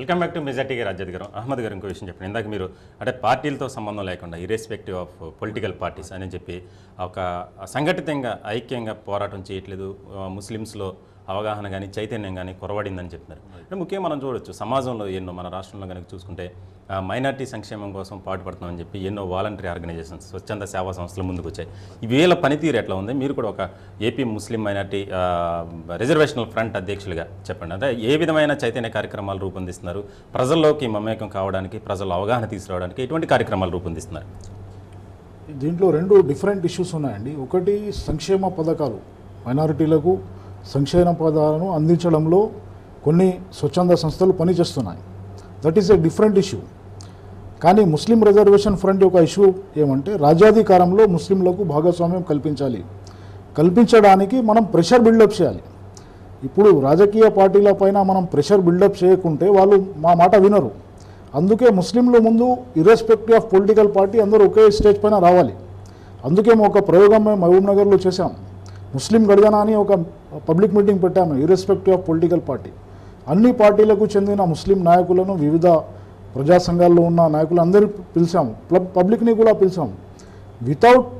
Welcome back to majority గారు అజ్జద్ గారు అహ్మద్ గారు ఇంకో విషయం చెప్పండి ఇందాక మీరు అంటే పార్టీలతో సంబంధం లేకుండా ఇరెస్పెక్టివ్ ఆఫ్ పొలిటికల్ పార్టీస్ అని చెప్పి ఒక సంఘటితంగా ఐక్యంగా పోరాటం చేయట్లేదు ఆ, ముస్లిమ్స్లో అవగాహన కానీ చైతన్యం కానీ కొరవడిందని చెప్తున్నారు అంటే ముఖ్యంగా మనం చూడొచ్చు సమాజంలో ఎన్నో మన రాష్ట్రంలో కనుక చూసుకుంటే మైనార్టీ సంక్షేమం కోసం పాటుపడుతున్నామని చెప్పి ఎన్నో వాలంటరీ ఆర్గనైజేషన్స్ స్వచ్ఛంద సేవా సంస్థలు ముందుకు వచ్చాయి ఈ వీళ్ళ పనితీరు ఎట్లా ఉంది మీరు కూడా ఒక AP Muslim minority reservational front అధ్యక్షులుగా చెప్పండి అంటే ఏ విధమైన చైతన్య కార్యక్రమాలు రూపొందిస్తున్నారు ప్రజల్లోకి మమేకం కావడానికి ప్రజల అవగాహన తీసుకురావడానికి ఎటువంటి కార్యక్రమాలు రూపొందిస్తున్నారు దీంట్లో రెండు డిఫరెంట్ ఇష్యూస్ ఉన్నాయండి ఒకటి సంక్షేమ పథకాలు మైనారిటీలకు సంక్షేమ పదాలను అందించడంలో కొన్ని స్వచ్ఛంద సంస్థలు పనిచేస్తున్నాయి that is a different issue కానీ ముస్లిం రిజర్వేషన్ ఫ్రంట్ యొక్క ఇష్యూ ఏమంటే రాజ్యాధికారంలో ముస్లింలకు భాగస్వామ్యం కల్పించాలి కల్పించడానికి మనం ప్రెషర్ బిల్డప్ చేయాలి ఇప్పుడు రాజకీయ పార్టీల పైన మనం ప్రెషర్ బిల్డప్ చేయకుంటే వాళ్ళు మా మాట వినరు అందుకే ముస్లింలు ముందు ఇర్రెస్పెక్టివ్ ఆఫ్ పొలిటికల్ పార్టీ అందరూ ఒకే స్టేజ్ పైన రావాలి అందుకే మేము ఒక ప్రయోగం మేము మహబూబ్ నగర్లో చేశాం ముస్లిం గర్జన అని ఒక పబ్లిక్ మీటింగ్ పెట్టాము ఇర్రెస్పెక్టివ్ ఆఫ్ పొలిటికల్ పార్టీ అన్ని పార్టీలకు చెందిన ముస్లిం నాయకులను వివిధ ప్రజా సంఘాల్లో ఉన్న నాయకులు అందరూ పిలిచాము ప్లబ్- పబ్లిక్ని కూడా పిలిచాము వితౌట్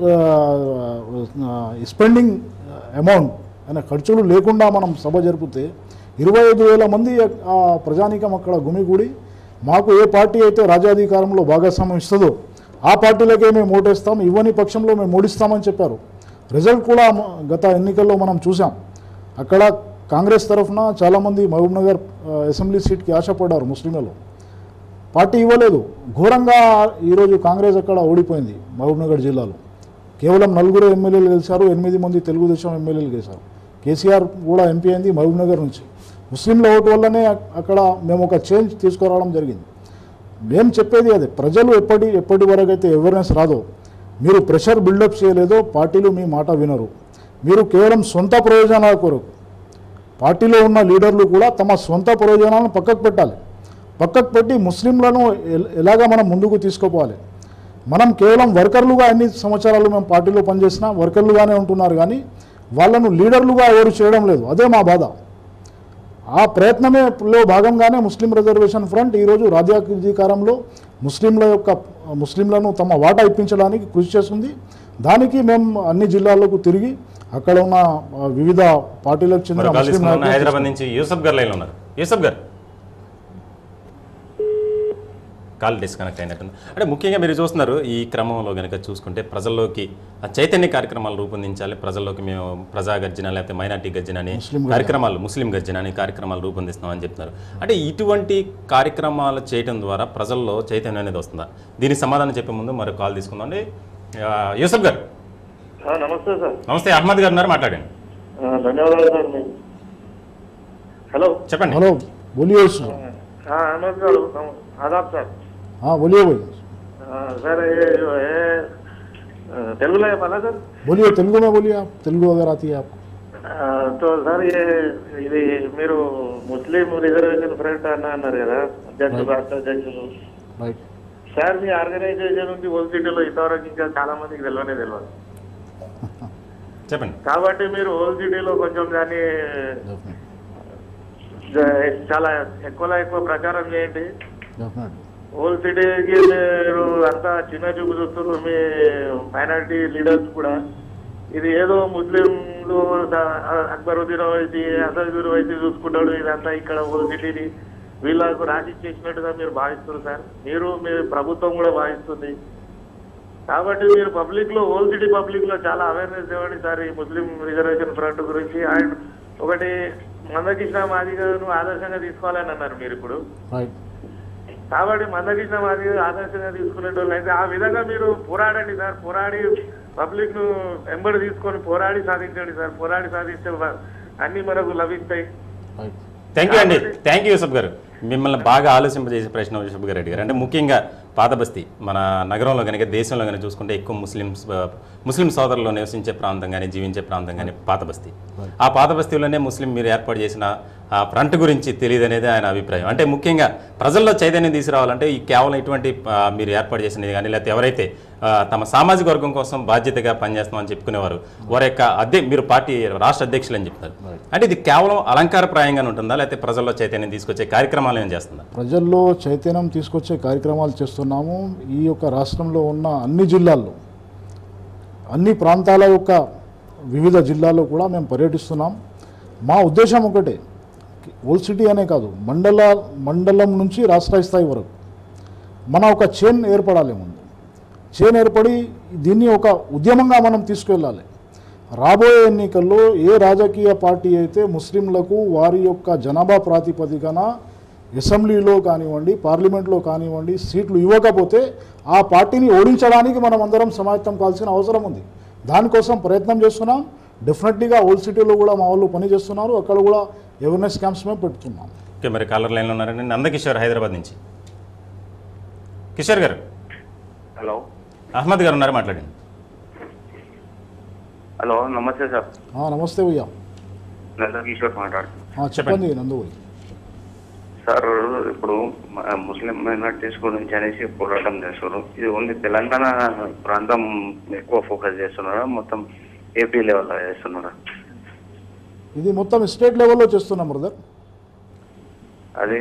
స్పెండింగ్ అమౌంట్ అనే ఖర్చులు లేకుండా మనం సభ జరిపితే ఇరవై ఐదు వేల మంది ఆ ప్రజానీకం అక్కడ గుమిగూడి మాకు ఏ పార్టీ అయితే రాజ్యాధికారంలో భాగస్వామ్యం ఇస్తుందో ఆ పార్టీలకే మేము ఓటేస్తాం ఇవ్వని పక్షంలో మేము ఓడిస్తామని చెప్పారు రిజల్ట్ కూడా మ- గత ఎన్నికల్లో మనం చూసాం అక్కడ కాంగ్రెస్ తరఫున చాలామంది మహబూబ్ నగర్ ఆ, అసెంబ్లీ సీట్కి ఆశపడ్డారు ముస్లింలలో పార్టీ ఇవ్వలేదు ఘోరంగా ఈరోజు కాంగ్రెస్ అక్కడ ఓడిపోయింది మహబూబ్నగర్ జిల్లాలో కేవలం నలుగురు ఎమ్మెల్యేలు గెలిచారు ఎనిమిది మంది తెలుగుదేశం ఎమ్మెల్యేలు గెలిచారు కేసీఆర్ కూడా ఎంపీ అయింది మహబూబ్నగర్ నుంచి ముస్లింల ఓటు వల్లనే అక్- అక్కడ మేము ఒక చేంజ్ తీసుకురావడం జరిగింది మేము చెప్పేది అదే ప్రజలు ఎప్పటి ఎప్పటి వరకు అయితే అవేర్నెస్ రాదో మీరు ప్రెషర్ బిల్డప్ చేయలేదో పార్టీలు మీ మాట వినరు మీరు కేవలం సొంత ప్రయోజనాల కొరకు పార్టీలో ఉన్న లీడర్లు కూడా తమ సొంత ప్రయోజనాలను పక్కకు పెట్టాలి పక్కకు పెట్టి ముస్లింలను ఎల్- ఎలాగా మనం ముందుకు తీసుకుపోవాలి మనం కేవలం వర్కర్లుగా ఎన్ని సంవత్సరాలు మేము పార్టీలో పనిచేసినా వర్కర్లుగానే ఉంటున్నారు కానీ వాళ్ళను లీడర్లుగా ఎవరు చేయడం లేదు అదే మా బాధ ఆ ప్రయత్నమే లో భాగంగానే ముస్లిం రిజర్వేషన్ ఫ్రంట్ ఈరోజు రాజ్యాధికారంలో ముస్లింల యొక్క ముస్లింలను తమ వాటా ఇప్పించడానికి కృషి చేస్తుంది దానికి మేము అన్ని జిల్లాలకు తిరిగి అక్కడ ఉన్న ఆ, వివిధ పార్టీలకు చెందిన మరో కాల్ ముస్లిం తీసుకున్నాం నాయకులు హైదరాబాద్ నుంచి యూసఫ్ గారు లైన్లో ఉన్నారు యూసఫ్ గారు కాల్ డిస్కనెక్ట్ అయినట్టుంది అంటే ముఖ్యంగా మీరు చూస్తున్నారు ఈ క్రమంలో కనుక చూసుకుంటే ప్రజల్లోకి ఆ చైతన్య కార్యక్రమాలు రూపొందించాలి ప్రజల్లోకి మేము ప్రజా గర్జన లేకపోతే మైనార్టీ గర్జన అని కార్యక్రమాలు ముస్లిం గర్జన అని కార్యక్రమాలు రూపొందిస్తామని చెప్తున్నారు అంటే ఇటువంటి కార్యక్రమాలు చేయడం ద్వారా ప్రజల్లో చైతన్యం అనేది వస్తుందా దీనికి సమాధానం చెప్పే ముందు మరో కాల్ తీసుకుందాం అండి ఆ, యూసఫ్ గారు ఆ, నమస్తే సార్ నమస్తే అహ్మద్ గారు ఉన్నారు మాట్లాడండి ఆ, ధన్యవాదాలు సార్ మీకు హలో చెప్పండి హలో బోలియో సార్ ఆ, అహ్మద్ గారు నమ- ఆదాబ్ సార్ हाँ बोलिए भाई ఆ, సార్ ఏ जो है ఆ, తెలుగులో చెప్పాలా సార్ बोलिए तेलुगु में बोलिए आप तेलुगु अगर आती है आपको ఆ, తో సార్ ఏ ఇది మీరు ముస్లిం రిజర్వేషన్ ఫ్రంట్ అన్న అన్నారు కదా అధ్యక్షులు రాష్ట్ర అధ్యక్షులు राइट సార్ మీ ఆర్గనైజేషన్ ఉంది ఓల్ సిటీలో ఇంతవరకు ఇంకా చాలా మందికి తెలియనే తెలియదు చెప్పండి కాబట్టి మీరు ఓల్ సిటీలో కొంచెం దాన్ని डेफिनेटली జ- చాలా ఎక్కువలో ఎక్కువ ప్రచారం చేయండి डेफिनेटली ఓల్ సిటీకి మీరు అంతా చిన్న చూపు చూస్తున్నారు మీ మైనారిటీ లీడర్స్ కూడా ఇది ఏదో ముస్లింలు ద- అక్బరుద్దీన్ వైసీ అసదుద్దీన్ వైసీ చూసుకుంటాడు ఇదంతా ఇక్కడ ఓల్ సిటీని వీళ్ళకు రాసిచ్చేసినట్టుగా మీరు భావిస్తున్నారు సార్ మీరు మీ ప్రభుత్వం కూడా భావిస్తుంది కాబట్టి మీరు పబ్లిక్ లో ఓల్ సిటీ పబ్లిక్ లో చాలా అవేర్నెస్ ఇవ్వండి సార్ ఈ ముస్లిం రిజర్వేషన్ ఫ్రంట్ గురించి అండ్ ఒకటి మందకృష్ణ మాదిగను ఆదర్శంగా తీసుకోవాలని అన్నారు మీరు ఇప్పుడు राइट కాబట్టి మందకృష్ణ మాది ఆదర్శంగా తీసుకునేటోళ్ళు అయితే ఆ విధంగా మీరు పోరాడండి సార్ పోరాడి పబ్లిక్ ను వెంబడి తీసుకొని పోరాడి సాధించండి సార్ పోరాడి సాధిస్తే వ- అన్ని మనకు లభిస్తాయి राइट థ్యాంక్ యూ అండి థ్యాంక్ యూ యూసఫ్ గారు మిమ్మల్ని బాగా ఆలోచింపజేసే ప్రశ్న యూసఫ్ గారు అడిగారు అంటే ముఖ్యంగా పాత బస్తీ మన నగరంలో కనుక దేశంలో కనుక చూసుకుంటే ఎక్కువ ముస్లిమ్స్ ఆ, ముస్లిం సోదరులు నివసించే ప్రాంతం కానీ జీవించే ప్రాంతం కానీ పాత బస్తీ ఆ పాత బస్తీలోనే ముస్లిం మీరు ఏర్పాటు చేసిన ఆ ఫ్రంట్ గురించి తెలియదు అనేది ఆయన అభిప్రాయం అంటే ముఖ్యంగా ప్రజల్లో చైతన్యం తీసుకురావాలంటే ఈ కేవలం ఇటువంటి ఆ, మీరు ఏర్పాటు చేసినది కానీ లేకపోతే ఎవరైతే ఆ, తమ సామాజిక వర్గం కోసం బాధ్యతగా పనిచేస్తామని చెప్పుకునేవారు వారి యొక్క అధ్య మీరు పార్టీ రాష్ట్ర అధ్యక్షులు అని చెప్తారు అంటే ఇది కేవలం అలంకారప్రాయంగానే ఉంటుందా లేకపోతే ప్రజల్లో చైతన్యం తీసుకొచ్చే కార్యక్రమాలు ఏం చేస్తుందా ప్రజల్లో చైతన్యం తీసుకొచ్చే కార్యక్రమాలు చేస్తున్నాము ఈ యొక్క రాష్ట్రంలో ఉన్న అన్ని జిల్లాల్లో అన్ని ప్రాంతాల యొక్క వివిధ జిల్లాల్లో కూడా మేము పర్యటిస్తున్నాం మా ఉద్దేశం ఒకటే ఓల్డ్ సిటీ అనే కాదు మండల మండలం నుంచి రాష్ట్ర స్థాయి వరకు మన ఒక చైన్ ఏర్పడాలి ముందు చైన్ ఏర్పడి దీన్ని ఒక ఉద్యమంగా మనం తీసుకెళ్ళాలి రాబోయే ఎన్నికల్లో ఏ రాజకీయ పార్టీ అయితే ముస్లింలకు వారి యొక్క జనాభా ప్రాతిపదికన అసెంబ్లీలో కానివ్వండి పార్లమెంట్లో కానివ్వండి సీట్లు ఇవ్వకపోతే ఆ పార్టీని ఓడించడానికి మనం అందరం సమాయత్తం కావాల్సిన అవసరం ఉంది దానికోసం ప్రయత్నం చేస్తున్నాం డెఫినెట్లీగా ఓల్డ్ సిటీలో కూడా మా వాళ్ళు పని చేస్తున్నారు అక్కడ కూడా అవేర్నెస్ క్యాంప్స్ మేము పెడుతున్నాం ఓకే మరి కాలర్ లైన్లో ఉన్నారండి నందకిషోర్ హైదరాబాద్ నుంచి కిషోర్ గారు హలో అహ్మద్ గారు ఉన్నారు మాట్లాడండి హలో నమస్తే సార్ ఆ, నమస్తే భయ్యా నంద కిషోర్ మాట్లాడుతున్నాను ఆ, చెప్పండి నందుభాయ్ సార్ ఇప్పుడు మ- ముస్లిం మైనార్టీస్ గురించి అనేసి పోరాటం చేస్తారు ఇది ఓన్లీ తెలంగాణ ప్రాంతం ఎక్కువ ఫోకస్ చేస్తున్నారా మొత్తం ఏపీ లెవెల్లో చేస్తున్నారా ఇది మొత్తం స్టేట్ లెవెల్లో చేస్తున్నాం బ్రదర్ అదే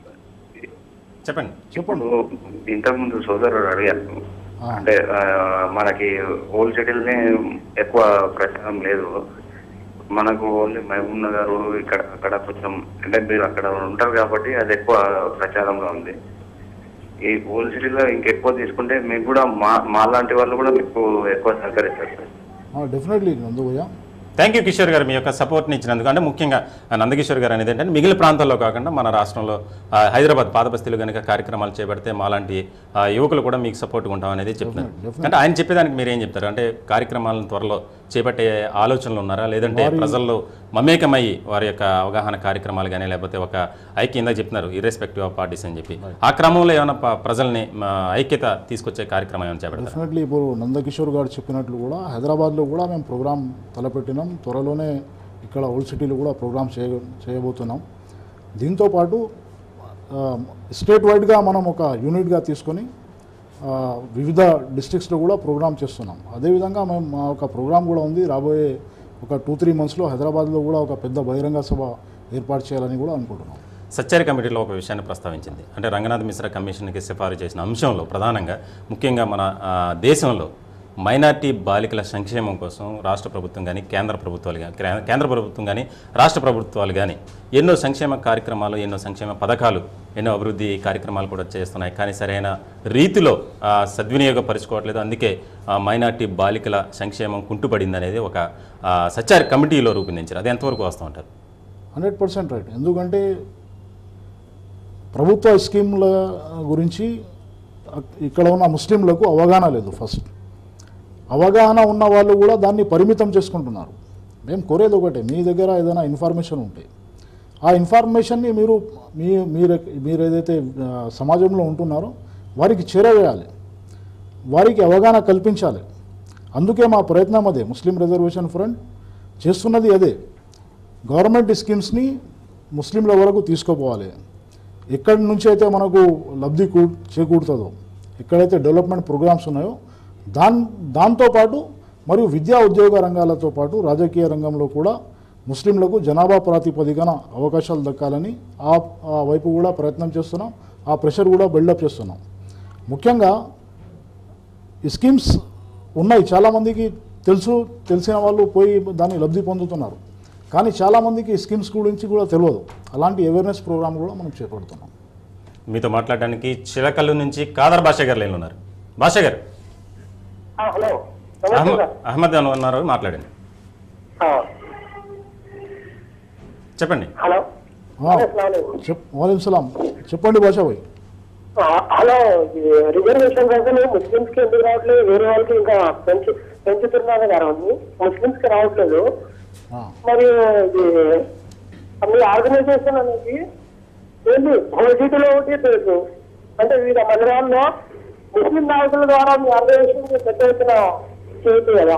చెప్పండి చెప్పండి ఇప్పుడు ఇంతకుముందు సోదరుడు అడిగారు ఆ. అంటే ఆ, మనకి ఓల్డ్ సిటీలనే ఎక్కువ ప్రచారం లేదు మనకు ఓన్లీ మహబూబ్ నగర్ ఇక్కడ అక్కడ కొంచెం అంటే మీరు అక్కడ ఉంటారు కాబట్టి అది ఎక్కువ ప్రచారంలో ఉంది ఈ ఓల్డ్ సిటీలో ఇంకెక్కువ తీసుకుంటే మీకు కూడా మా మా లాంటి వాళ్ళు కూడా మీకు ఎక్కువ సహకరిస్తారు sir definitely Nandubhayya thank you Kishore గారు మీ యొక్క సపోర్ట్ని ఇచ్చినందుకు అంటే ముఖ్యంగా ఆ నందకిషోర్ గారు అనేది ఏంటంటే మిగిలిన ప్రాంతాల్లో కాకుండా మన రాష్ట్రంలో ఆ, హైదరాబాద్ పాదబస్తీలో కనుక కార్యక్రమాలు చేపడితే మాలాంటి ఆ, యువకులు కూడా మీకు సపోర్ట్గా ఉంటాం అనేది చెప్తున్నారు Definitely. అంటే ఆయన చెప్పేదానికి మీరు ఏం చెప్తారు అంటే కార్యక్రమాలను త్వరలో చేపట్టే ఆలోచనలు ఉన్నారా లేదంటే ప్రజల్లో మమేకమయ్యి వారి యొక్క అవగాహన కార్యక్రమాలు కానీ లేకపోతే ఒక ఐక్య ఇందాక చెప్తున్నారు ఇర్రెస్పెక్టివ్ ఆఫ్ పార్టీస్ అని చెప్పి ఆ క్రమంలో ఏమైనా ప- ప్రజల్ని మా, ఐక్యత తీసుకొచ్చే కార్యక్రమం ఏమైనా చేపడతారు డెఫినెట్లీ ఇప్పుడు నందకిషోర్ గారు చెప్పినట్లు కూడా హైదరాబాద్లో కూడా మేము ప్రోగ్రామ్ తలపెట్టినాం త్వరలోనే ఇక్కడ ఓల్డ్ సిటీలో కూడా ప్రోగ్రామ్ చేయ చేయబోతున్నాం దీంతోపాటు స్టేట్ వైడ్గా మనం ఒక యూనిట్గా తీసుకొని ఆ, వివిధ డిస్ట్రిక్ట్స్లో కూడా ప్రోగ్రామ్ చేస్తున్నాం అదేవిధంగా మేము మా ఒక ప్రోగ్రామ్ కూడా ఉంది రాబోయే ఒక టూ త్రీ మంత్స్లో హైదరాబాద్లో కూడా ఒక పెద్ద బహిరంగ సభ ఏర్పాటు చేయాలని కూడా అనుకుంటున్నాం సచ్చారి కమిటీలో ఒక విషయాన్ని ప్రస్తావించింది అంటే రంగనాథ్ మిశ్రా కమిషన్కి సిఫారసు చేసిన అంశంలో ప్రధానంగా ముఖ్యంగా మన ఆ, దేశంలో మైనార్టీ బాలికల సంక్షేమం కోసం రాష్ట్ర ప్రభుత్వం కానీ కేంద్ర ప్రభుత్వాలు కానీ క్రా- కేంద్ర ప్రభుత్వం కానీ రాష్ట్ర ప్రభుత్వాలు కానీ ఎన్నో సంక్షేమ కార్యక్రమాలు ఎన్నో సంక్షేమ పథకాలు ఎన్నో అభివృద్ధి కార్యక్రమాలు కూడా చేస్తున్నాయి కానీ సరైన రీతిలో ఆ, సద్వినియోగపరుచుకోవట్లేదు అందుకే ఆ, మైనార్టీ బాలికల సంక్షేమం కుంటుపడింది అనేది ఒక ఆ, సచ్చారి కమిటీలో రూపొందించారు అది ఎంతవరకు వస్తూ ఉంటారు హండ్రెడ్ పర్సెంట్ రైట్ ఎందుకంటే ప్రభుత్వ స్కీమ్ల గురించి అక్- ఇక్కడ ఉన్న ముస్లింలకు అవగాహన లేదు ఫస్ట్ అవగాహన ఉన్న వాళ్ళు కూడా దాన్ని పరిమితం చేసుకుంటున్నారు మేము కోరేది ఒకటే మీ దగ్గర ఏదైనా ఇన్ఫర్మేషన్ ఉంటే ఆ ఇన్ఫర్మేషన్ని మీరు మీ మీరు మీరు ఏదైతే ఆ, సమాజంలో ఉంటున్నారో వారికి చేరవేయాలి వారికి అవగాహన కల్పించాలి అందుకే మా ప్రయత్నం అదే ముస్లిం రిజర్వేషన్ ఫ్రంట్ చేస్తున్నది అదే గవర్నమెంట్ స్కీమ్స్ని ముస్లింల వరకు తీసుకుపోవాలి ఎక్కడి నుంచి అయితే మనకు లబ్ధి కూ చేకూరుతుందో ఎక్కడైతే డెవలప్మెంట్ ప్రోగ్రామ్స్ ఉన్నాయో దాన్ దాంతోపాటు మరియు విద్యా ఉద్యోగ రంగాలతో పాటు రాజకీయ రంగంలో కూడా ముస్లింలకు జనాభా ప్రాతిపదికన అవకాశాలు దక్కాలని ఆ ఆ వైపు కూడా ప్రయత్నం చేస్తున్నాం ఆ ప్రెషర్ కూడా బిల్డప్ చేస్తున్నాం ముఖ్యంగా ఈ స్కీమ్స్ ఉన్నాయి చాలామందికి తెలుసు తెలిసిన వాళ్ళు పోయి దాన్ని లబ్ధి పొందుతున్నారు కానీ చాలామందికి ఈ స్కీమ్స్ గురించి కూడా తెలియదు అలాంటి అవేర్నెస్ ప్రోగ్రామ్ కూడా మనం చేపడుతున్నాం మీతో మాట్లాడడానికి చిలకల్లు నుంచి కాదర్ భాష గారు లైన్లో ఉన్నారు భాష గారు ఆ, హలో నమస్తే అహ్మ- సార్ అహ్మద్ అని ఉన్నారు మాట్లాడండి ఆ, చెప్పండి హలో ఆ, అస్సలాము అలైకుం. చెప్ వాలేం సలాం చెప్పండి భాషాభాయ్ ఆ, హలో ఇది రిజర్వేషన్ అసలు ముస్లిమ్స్ కి ఎందుకు రావట్లేదు వేరే వాళ్ళకి ఇంకా పెంచు పెంచుతున్నారు కదా ఉంది ముస్లిమ్స్ కి రావట్లేదు ఆ, మరి ఇది మీ ఆర్గనైజేషన్ అనేది ఏంటి భవిష్యత్తులో ఒకటి తెలుసు అంటే వివిధ మందిరాల్లో ముస్లిం నాయకుల ద్వారా మీ ఆర్గనైజేషన్ పెద్ద ఎత్తున చేయొచ్చు కదా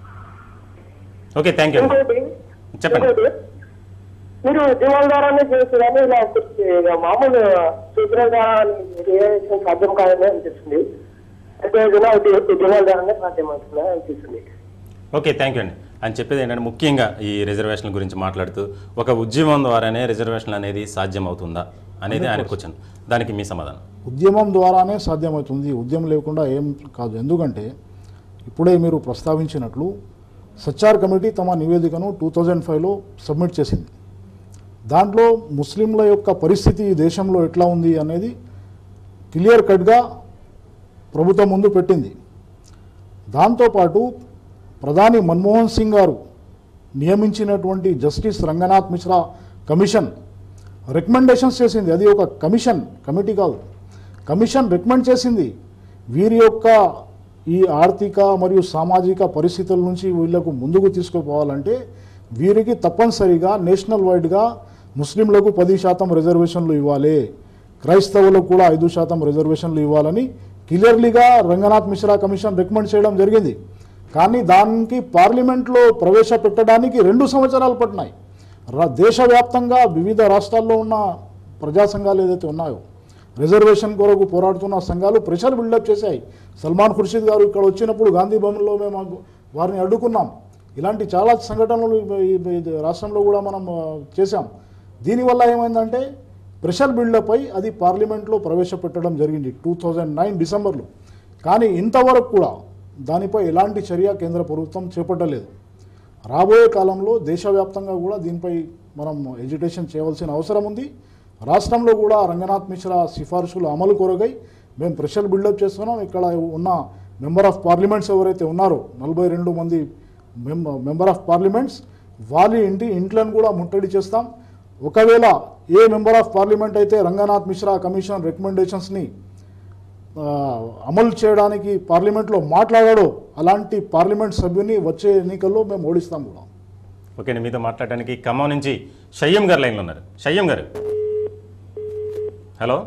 ఓకే థ్యాంక్ యూ ఇంకోటి చెప్పండి. ఇంకోటి, మీరు ఉద్యమాల ద్వారానే చేయొచ్చు కానీ ఇలా ఇక మామూలు సూత్రాల ద్వారా ఏ విషయం సాధ్యం కాదని అనిపిస్తుంది అంటే ఏదైనా ఉద్య- ఉద్యమాల ద్వారానే సాధ్యమవుతుందని అనిపిస్తుంది ఓకే థ్యాంక్ యూ అండి అని చెప్పేది ఏంటంటే ముఖ్యంగా ఈ రిజర్వేషన్ల గురించి మాట్లాడుతూ ఒక ఉద్యమం ద్వారానే రిజర్వేషన్లు అనేది సాధ్యం అవుతుందా అనేది ఆయన క్వశ్చన్ దానికి మీ సమాధానం ఉద్యమం ద్వారానే సాధ్యమవుతుంది ఉద్యమం లేకుండా ఏం కాదు ఎందుకంటే ఇప్పుడే మీరు ప్రస్తావించినట్లు సచ్చార్ కమిటీ తమ నివేదికను టూ థౌజండ్ ఫైవ్లో సబ్మిట్ చేసింది దాంట్లో ముస్లింల యొక్క పరిస్థితి ఈ దేశంలో ఎట్లా ఉంది అనేది క్లియర్ కట్గా ప్రభుత్వం ముందు పెట్టింది దాంతోపాటు ప్రధాని మన్మోహన్ సింగ్ గారు నియమించినటువంటి justice Ranganath Mishra commission recommendations చేసింది అది ఒక కమిషన్ కమిటీ కాదు కమిషన్ రికమెండ్ చేసింది వీరి యొక్క ఈ ఆర్థిక మరియు సామాజిక పరిస్థితుల నుంచి వీళ్లకు ముందుకు తీసుకుపోవాలంటే వీరికి తప్పనిసరిగా నేషనల్ వైడ్గా ముస్లింలకు పది శాతం రిజర్వేషన్లు ఇవ్వాలి క్రైస్తవులకు కూడా ఐదు శాతం రిజర్వేషన్లు ఇవ్వాలని క్లియర్లీగా రంగనాథ్ మిశ్రా కమిషన్ రికమెండ్ చేయడం జరిగింది కానీ దానికి పార్లమెంట్లో ప్రవేశపెట్టడానికి రెండు సంవత్సరాలు పట్టినాయి రా- దేశవ్యాప్తంగా వివిధ రాష్ట్రాల్లో ఉన్న ప్రజా సంఘాలు ఏదైతే ఉన్నాయో రిజర్వేషన్ కొరకు పోరాడుతున్న సంఘాలు ప్రెషర్ బిల్డప్ చేశాయి సల్మాన్ ఖుర్షీద్ గారు ఇక్కడ వచ్చినప్పుడు గాంధీ భవన్లో మేము వారిని అడ్డుకున్నాం ఇలాంటి చాలా సంఘటనలు ఈ- ఈ- ఈ రాష్ట్రంలో కూడా మనం ఆ, చేశాం దీనివల్ల ఏమైందంటే ప్రెషర్ బిల్డప్ అయి అది పార్లమెంట్లో ప్రవేశపెట్టడం జరిగింది టూ థౌజండ్ నైన్ డిసెంబర్లో కానీ ఇంతవరకు కూడా దానిపై ఎలాంటి చర్య కేంద్ర ప్రభుత్వం చేపట్టలేదు రాబోయే కాలంలో దేశవ్యాప్తంగా కూడా దీనిపై మనం ఎడ్యుకేషన్ చేయవలసిన అవసరం ఉంది రాష్ట్రంలో కూడా రంగనాథ్ మిశ్రా సిఫార్సుల అమలు కొరకై మేము ప్రెషర్ బిల్డప్ చేస్తున్నాం ఇక్కడ ఉన్న మెంబర్ ఆఫ్ పార్లమెంట్స్ ఎవరైతే ఉన్నారో నలభై రెండు మంది మెంబ మెంబర్ ఆఫ్ పార్లమెంట్స్ వాళ్ళ ఇంటి ఇంట్లను కూడా ముట్టడి చేస్తాం ఒకవేళ ఏ మెంబర్ ఆఫ్ పార్లమెంట్ అయితే రంగనాథ్ మిశ్రా కమిషన్ రికమెండేషన్స్ని ఆ, అమలు చేయడానికి పార్లమెంట్లో మాట్లాడాడో అలాంటి పార్లమెంట్ సభ్యుని వచ్చే ఎన్నికల్లో మేము ఓడిస్తాం కూడా ఓకే అండి మీతో మాట్లాడడానికి ఖమ్మం నుంచి షయ్యం గారు లైన్లో ఉన్నారు షయ్యం గారు హలో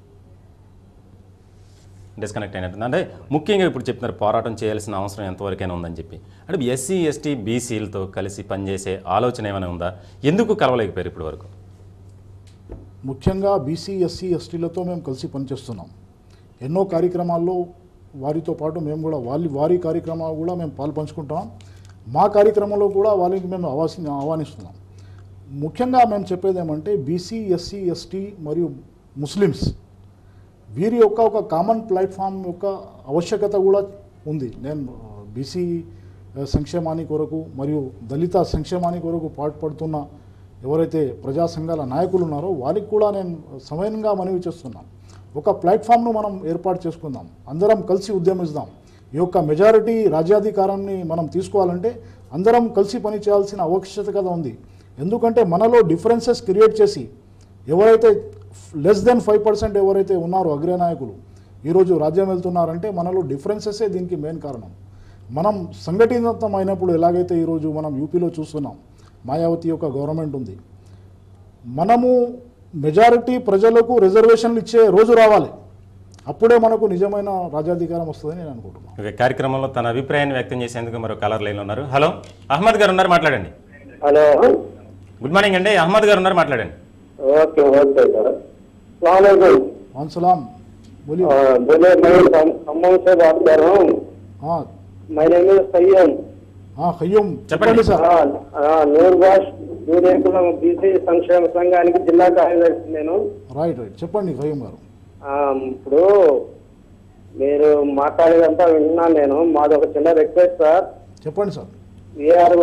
డిస్కనెక్ట్ అయినట్టుంది అంటే ముఖ్యంగా ఇప్పుడు చెప్తున్నారు పోరాటం చేయాల్సిన అవసరం ఎంతవరకైనా ఉందని చెప్పి అంటే ఎస్సీ ఎస్టీ బీసీలతో కలిసి పనిచేసే ఆలోచన ఏమైనా ఉందా ఎందుకు కలవలేకపోయారు ఇప్పటి వరకు ముఖ్యంగా బీసీ ఎస్సీ ఎస్టీలతో మేము కలిసి పనిచేస్తున్నాం ఎన్నో కార్యక్రమాల్లో వారితో పాటు మేము కూడా వాళ్ళ వారి కార్యక్రమాలు కూడా మేము పాలు పంచుకుంటున్నాం మా కార్యక్రమంలో కూడా వాళ్ళకి మేము ఆవాసి ఆహ్వానిస్తున్నాం ముఖ్యంగా మేము చెప్పేది ఏమంటే బీసీ ఎస్సీ ఎస్టీ మరియు ముస్లిమ్స్ వీరి యొక్క ఒక కామన్ ప్లాట్ఫామ్ యొక్క ఆవశ్యకత కూడా ఉంది నేను బీసీ సంక్షేమాని కొరకు మరియు దళిత సంక్షేమాని కొరకు పాటుపడుతున్న ఎవరైతే ప్రజా సంఘాల నాయకులు ఉన్నారో వారికి కూడా నేను సమయంగా మనవి చేస్తున్నాం ఒక ప్లాట్ఫామ్ను మనం ఏర్పాటు చేసుకుందాం అందరం కలిసి ఉద్యమిస్తాం ఈ యొక్క మెజారిటీ రాజ్యాధికారాన్ని మనం తీసుకోవాలంటే అందరం కలిసి పని చేయాల్సిన ఆవశ్యకత ఉంది ఎందుకంటే మనలో డిఫరెన్సెస్ క్రియేట్ చేసి ఎవరైతే లెస్ దెన్ ఫైవ్ పర్సెంట్ ఎవరైతే ఉన్నారో అగ్రనాయకులు ఈరోజు రాజ్యం వెళ్తున్నారంటే మనలో డిఫరెన్సెసే దీనికి మెయిన్ కారణం మనం సంఘటితం అయినప్పుడు ఎలాగైతే ఈరోజు మనం యూపీలో చూస్తున్నాం మాయావతి యొక్క గవర్నమెంట్ ఉంది మనము మెజారిటీ ప్రజలకు రిజర్వేషన్లు ఇచ్చే రోజు రావాలి అప్పుడే మనకు నిజమైన రాజ్యాధికారం వస్తుందని నేను అనుకుంటున్నాను ఓకే కార్యక్రమంలో తన అభిప్రాయాన్ని వ్యక్తం చేసేందుకు మరో కలర్ లైన్లో ఉన్నారు హలో అహ్మద్ గారు ఉన్నారు మాట్లాడండి హలో గుడ్ మార్నింగ్ అండి అహ్మద్ గారు ఉన్నారు మాట్లాడండి ఓకే ఓకే సార్ सलामकुम वन सलाम बोलिए बोले मैं खम- खम्मम से बात कर रहा हूँ हाँ my name is सैयम हाँ खయ్యూమ్ చెప్పండి. చెప్పండి సార్ నూరు భాష్ జూనియర్ కులం బీసీ సంక్షేమ సంఘానికి జిల్లా కార్యదర్శి నేను రైట్ రైట్ చెప్పండి ఖయ్యూమ్ గారు ఆ, ఇప్పుడు మీరు మాట్లాడేదంతా విన్నాను నేను మాది ఒక చిన్న రిక్వెస్ట్ సార్ చెప్పండి సార్ వీఆర్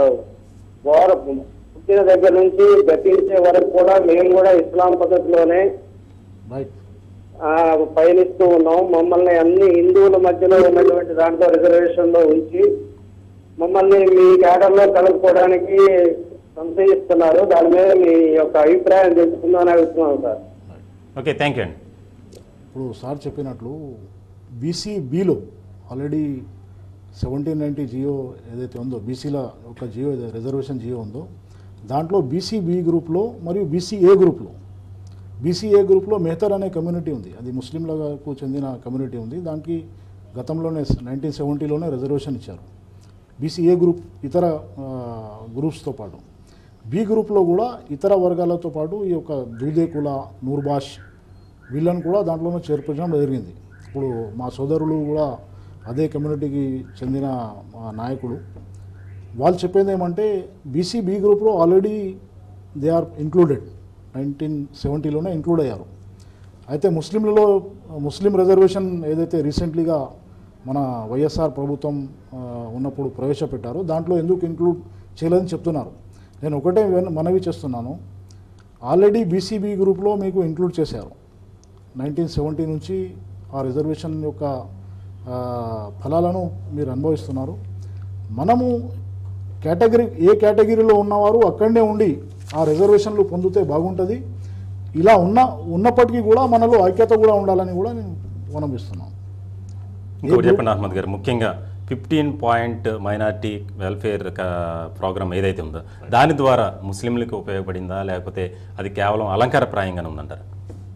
వారు పుట్టిన దగ్గర నుంచి గతించే వరకు కూడా మేము కూడా ఇస్లాం పద్ధతిలోనే రైట్ ఆ, పయనిస్తూ ఉన్నాం మమ్మల్ని అన్ని హిందువుల మధ్యలో ఉన్నటువంటి దాంట్లో రిజర్వేషన్ లో ఉంచి మమ్మల్ని మీ క్యాడర్ లో కలుపుకోవడానికి సంశయిస్తున్నారు దాని మీద మీ యొక్క అభిప్రాయం తెలుసుకుందామని అడుగుతున్నాం సార్ ఓకే థ్యాంక్ యూ అండి ఇప్పుడు సార్ చెప్పినట్లు బీసీ బిలో ఆల్రెడీ సెవెంటీన్ నైంటీ జియో ఏదైతే ఉందో బీసీల ఒక జియో రిజర్వేషన్ జియో ఉందో దాంట్లో బీసీ బి గ్రూప్లో మరియు బీసీ ఏ గ్రూప్లో బీసీఏ గ్రూప్లో మెహతర్ అనే కమ్యూనిటీ ఉంది అది ముస్లింలకు చెందిన కమ్యూనిటీ ఉంది దానికి గతంలోనే నైన్టీన్ సెవెంటీలోనే రిజర్వేషన్ ఇచ్చారు బీసీఏ గ్రూప్ ఇతర ఆ, గ్రూప్స్తో పాటు బి గ్రూప్లో కూడా ఇతర వర్గాలతో పాటు ఈ యొక్క దూదేకుల నూర్బాష్ వీళ్ళని కూడా దాంట్లోనే చేర్పించడం జరిగింది ఇప్పుడు మా సోదరులు కూడా అదే కమ్యూనిటీకి చెందిన ఆ, నాయకుడు వాళ్ళు చెప్పేది ఏమంటే బీసీ బి గ్రూప్లో already they are included nineteen సెవెంటీలోనే ఇంక్లూడ్ అయ్యారు అయితే ముస్లింలలో ముస్లిం రిజర్వేషన్ ఏదైతే రీసెంట్లీగా మన వైఎస్ఆర్ ప్రభుత్వం ఆ, ఉన్నప్పుడు ప్రవేశపెట్టారో దాంట్లో ఎందుకు ఇంక్లూడ్ చేయలేదని చెప్తున్నారు నేను ఒకటే విన- మనవి చేస్తున్నాను ఆల్రెడీ బీసీబీ గ్రూప్లో మీకు ఇంక్లూడ్ చేశారు నైన్టీన్ సెవెంటీ నుంచి ఆ రిజర్వేషన్ యొక్క ఆ, ఫలాలను మీరు అనుభవిస్తున్నారు మనము కేటగిరీ ఏ కేటగిరీలో ఉన్నవారు అక్కడనే ఉండి ఆ రిజర్వేషన్లు పొందితే బాగుంటుంది ఇలా ఉన్న ఉన్నప్పటికీ కూడా మనలో ఐక్యత కూడా ఉండాలని కూడా నేను విన్నవిస్తున్నాను ఇంకొకటి చెప్పండి అహ్మద్ గారు ముఖ్యంగా fifteen point minority welfare program ఏదైతే ఉందో దాని ద్వారా ముస్లింలకు ఉపయోగపడిందా లేకపోతే అది కేవలం అలంకారప్రాయంగానే ఉందంటారా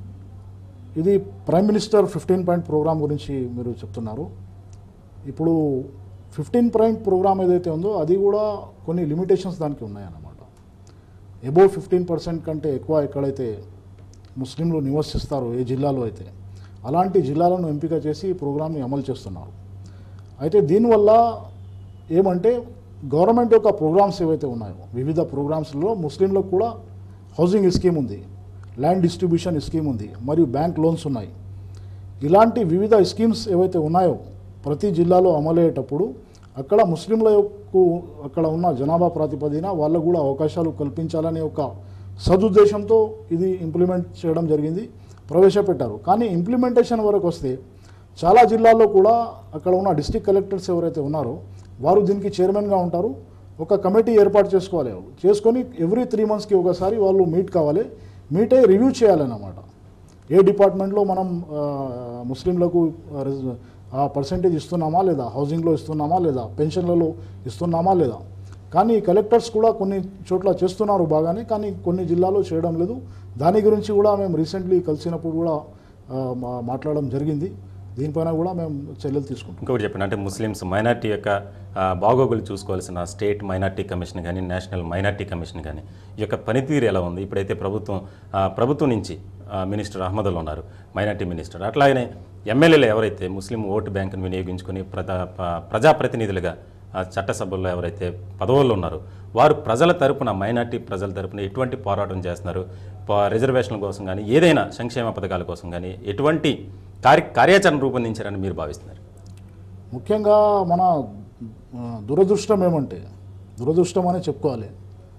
ఇది prime minister fifteen point program గురించి మీరు చెప్తున్నారు ఇప్పుడు ఫిఫ్టీన్ పాయింట్ ప్రోగ్రామ్ ఏదైతే ఉందో అది కూడా కొన్ని లిమిటేషన్స్ దానికి ఉన్నాయన్నమాట ఎబో ఫిఫ్టీన్ పర్సెంట్ కంటే ఎక్కువ ఎక్కడైతే ముస్లింలు నివసిస్తారో ఏ జిల్లాలో అయితే అలాంటి జిల్లాలను ఎంపిక చేసి ఈ ప్రోగ్రామ్ని అమలు చేస్తున్నారు అయితే దీనివల్ల ఏమంటే గవర్నమెంట్ యొక్క ప్రోగ్రామ్స్ ఏవైతే ఉన్నాయో వివిధ ప్రోగ్రామ్స్లో ముస్లింలకు కూడా హౌసింగ్ స్కీమ్ ఉంది ల్యాండ్ డిస్ట్రిబ్యూషన్ స్కీమ్ ఉంది మరియు బ్యాంక్ లోన్స్ ఉన్నాయి ఇలాంటి వివిధ స్కీమ్స్ ఏవైతే ఉన్నాయో ప్రతి జిల్లాలో అమలయ్యేటప్పుడు అక్కడ ముస్లింలకు అక్కడ ఉన్న జనాభా ప్రాతిపదిన వాళ్ళకు కూడా అవకాశాలు కల్పించాలనే ఒక సదుద్దేశంతో ఇది ఇంప్లిమెంట్ చేయడం జరిగింది ప్రవేశపెట్టారు కానీ ఇంప్లిమెంటేషన్ వరకు వస్తే చాలా జిల్లాల్లో కూడా అక్కడ ఉన్న డిస్ట్రిక్ట్ కలెక్టర్స్ ఎవరైతే ఉన్నారో వారు దీనికి చైర్మన్గా ఉంటారు ఒక కమిటీ ఏర్పాటు చేసుకోవాలి వాళ్ళు. చేసుకొని ఎవ్రీ త్రీ మంత్స్కి ఒకసారి వాళ్ళు మీట్ కావాలి మీట్ అయ్యి రివ్యూ చేయాలన్నమాట ఏ డిపార్ట్మెంట్లో మనం ఆ, ముస్లింలకు ఆ, రిజ- ఆ పర్సంటేజ్ ఇస్తున్నామా లేదా హౌసింగ్లో ఇస్తున్నామా లేదా పెన్షన్లలో ఇస్తున్నామా లేదా కానీ కలెక్టర్స్ కూడా కొన్ని చోట్ల చేస్తున్నారు బాగానే కానీ కొన్ని జిల్లాలో చేయడం లేదు దాని గురించి కూడా మేము రీసెంట్లీ కలిసినప్పుడు కూడా ఆ, మా- మాట్లాడడం జరిగింది దీనిపైన కూడా మేము చర్యలు తీసుకుంటాం ఇంకొకటి చెప్పండి అంటే ముస్లిమ్స్ మైనార్టీ యొక్క ఆ, బాగోగులు చూసుకోవాల్సిన స్టేట్ మైనార్టీ కమిషన్ కానీ నేషనల్ మైనార్టీ కమిషన్ కానీ ఈ యొక్క పనితీరు ఎలా ఉంది ఇప్పుడైతే ప్రభుత్వం ఆ, ప్రభుత్వం నుంచి ఆ, మినిస్టర్ అహ్మదుల్ ఉన్నారు మైనార్టీ మినిస్టర్ అట్లాగనే ఎమ్మెల్యేలు ఎవరైతే ముస్లిం ఓటు బ్యాంకును వినియోగించుకొని ప్రజా ప- ప్రజాప్రతినిధులుగా ఆ, చట్టసభల్లో ఎవరైతే పదవుల్లో ఉన్నారో వారు ప్రజల తరపున మైనార్టీ ప్రజల తరపున ఎటువంటి పోరాటం చేస్తున్నారు ప- రిజర్వేషన్ల కోసం కానీ ఏదైనా సంక్షేమ పథకాల కోసం కానీ ఎటువంటి కార్య కార్యాచరణ రూపొందించారని మీరు భావిస్తున్నారు ముఖ్యంగా మన ఆ, దురదృష్టం ఏమంటే దురదృష్టం అనే చెప్పుకోవాలి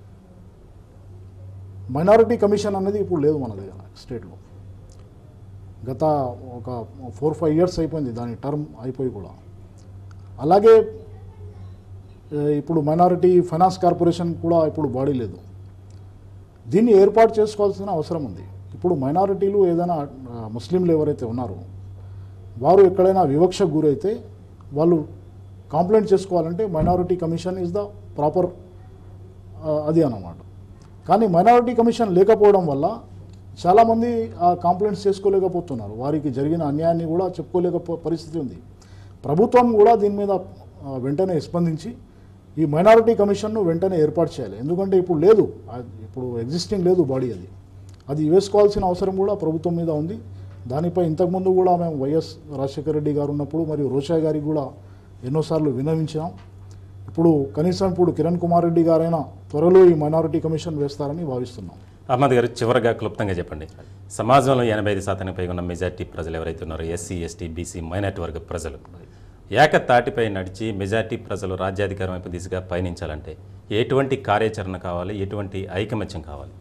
మైనారిటీ కమిషన్ అనేది ఇప్పుడు లేదు మన దగ్గర స్టేట్లో గత ఒక ఫోర్ ఫైవ్ ఇయర్స్ అయిపోయింది దాని టర్మ్ అయిపోయి కూడా అలాగే ఏ, ఇప్పుడు మైనారిటీ ఫైనాన్స్ కార్పొరేషన్ కూడా ఇప్పుడు బాడీ లేదు దీన్ని ఏర్పాటు చేసుకోవాల్సిన అవసరం ఉంది ఇప్పుడు మైనారిటీలు ఏదైనా ఆ, ముస్లింలు ఎవరైతే ఉన్నారో వారు ఎక్కడైనా వివక్షకు గురైతే వాళ్ళు కంప్లైంట్ చేసుకోవాలంటే minority commission is the proper అది అన్నమాట కానీ మైనారిటీ కమిషన్ లేకపోవడం వల్ల చాలామంది ఆ కంప్లైంట్స్ చేసుకోలేకపోతున్నారు వారికి జరిగిన అన్యాయాన్ని కూడా చెప్పుకోలేక పరిస్థితి ఉంది ప్రభుత్వం కూడా దీని మీద ఆ, వెంటనే స్పందించి ఈ మైనారిటీ కమిషన్ను వెంటనే ఏర్పాటు చేయాలి ఎందుకంటే ఇప్పుడు లేదు ఆ, ఇప్పుడు ఎగ్జిస్టింగ్ లేదు బాడీ అది అది వేసుకోవాల్సిన అవసరం కూడా ప్రభుత్వం మీద ఉంది దానిపై ఇంతకుముందు కూడా మేము వైఎస్ రాజశేఖర రెడ్డి గారు ఉన్నప్పుడు మరియు రోషా గారికి కూడా ఎన్నోసార్లు వినవించాం ఇప్పుడు కనీసం ఇప్పుడు కిరణ్ కుమార్ రెడ్డి గారైనా త్వరలో ఈ మైనారిటీ కమిషన్ వేస్తారని భావిస్తున్నాం అహ్మద్ గారు చివరగా క్లుప్తంగా చెప్పండి సమాజంలో ఎనభై ఐదు శాతానికి పైగా ఉన్న మెజార్టీ ప్రజలు ఎవరైతే ఉన్నారో ఎస్సీ ఎస్టీ బీసీ మైనార్టీ వర్గ ప్రజలు ఏకతాటిపై నడిచి మెజార్టీ ప్రజలు రాజ్యాధికారం వైపు దిశగా పయనించాలంటే ఎటువంటి కార్యాచరణ కావాలి ఎటువంటి ఐకమత్యం కావాలి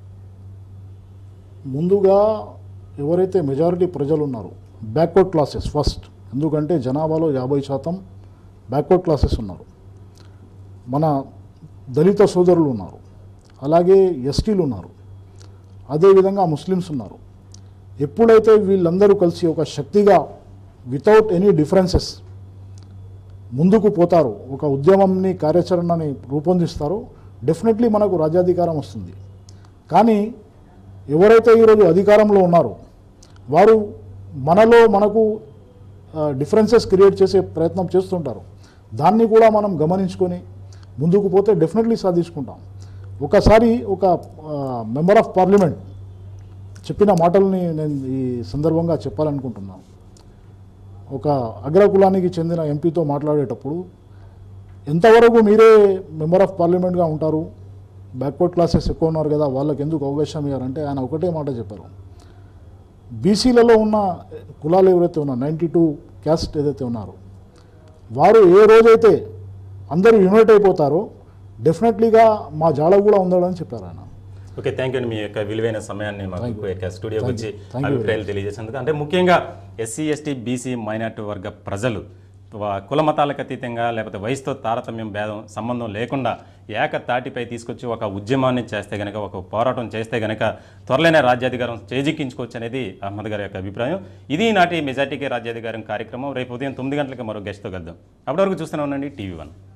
ముందుగా ఎవరైతే మెజారిటీ ప్రజలు ఉన్నారో బ్యాక్వర్డ్ క్లాసెస్ ఫస్ట్ ఎందుకంటే జనాభాలో యాభై శాతం బ్యాక్వర్డ్ క్లాసెస్ ఉన్నారు మన దళిత సోదరులు ఉన్నారు అలాగే ఎస్టీలు ఉన్నారు అదేవిధంగా ముస్లిమ్స్ ఉన్నారు ఎప్పుడైతే వీళ్ళందరూ కలిసి ఒక శక్తిగా వితౌట్ ఎనీ డిఫరెన్సెస్ ముందుకు పోతారు ఒక ఉద్యమంని కార్యాచరణని రూపొందిస్తారు డెఫినెట్లీ మనకు రాజ్యాధికారం వస్తుంది కానీ ఎవరైతే ఈరోజు అధికారంలో ఉన్నారో వారు మనలో మనకు డిఫరెన్సెస్ క్రియేట్ చేసే ప్రయత్నం చేస్తుంటారు దాన్ని కూడా మనం గమనించుకొని ముందుకు పోతే డెఫినెట్లీ సాధించుకుంటాం ఒకసారి ఒక మెంబర్ ఆఫ్ పార్లమెంట్ చెప్పిన మాటల్ని నేను ఈ సందర్భంగా చెప్పాలనుకుంటున్నాను ఒక అగ్రకులానికి చెందిన ఎంపీతో మాట్లాడేటప్పుడు ఎంతవరకు మీరే మెంబర్ ఆఫ్ పార్లమెంట్గా ఉంటారు బ్యాక్వర్డ్ క్లాసెస్ ఎక్కువ ఉన్నారు కదా వాళ్ళకి ఎందుకు అవకాశం ఇవ్వారంటే ఆయన ఒకటే మాట చెప్పారు బీసీలలో ఉన్న కులాలు ఎవరైతే ఉన్నారో నైంటీ టూ క్యాస్ట్ ఏదైతే ఉన్నారో వారు ఏ రోజైతే అందరూ యునైట్ అయిపోతారో డెఫినెట్లీగా మా జాడ కూడా ఉందని చెప్పారు ఆయన ఓకే థ్యాంక్ యూ అండి మీ యొక్క విలువైన సమయాన్ని మాకు యొక్క స్టూడియోకి వచ్చి Thank you అభిప్రాయాలు తెలియజేసినందుకు అంటే ముఖ్యంగా ఎస్సీ ఎస్టీ బీసీ మైనార్టీ వర్గ ప్రజలు వా- కుల మతాలకు అతీతంగా లేకపోతే వయసుతో తారతమ్యం భేదం సంబంధం లేకుండా ఏక తాటిపై తీసుకొచ్చి ఒక ఉద్యమాన్ని చేస్తే గనక ఒక పోరాటం చేస్తే గనక త్వరలోనే రాజ్యాధికారం చేజిక్కించుకోవచ్చు అనేది అహ్మద్ గారి యొక్క అభిప్రాయం ఇది నాటి మెజార్టీకి రాజ్యాధికారం కార్యక్రమం రేపు ఉదయం తొమ్మిది గంటలకు మరో గెస్ట్తో కలుద్దాం అప్పటి వరకు చూస్తూనే ఉండండి టీవీ వన్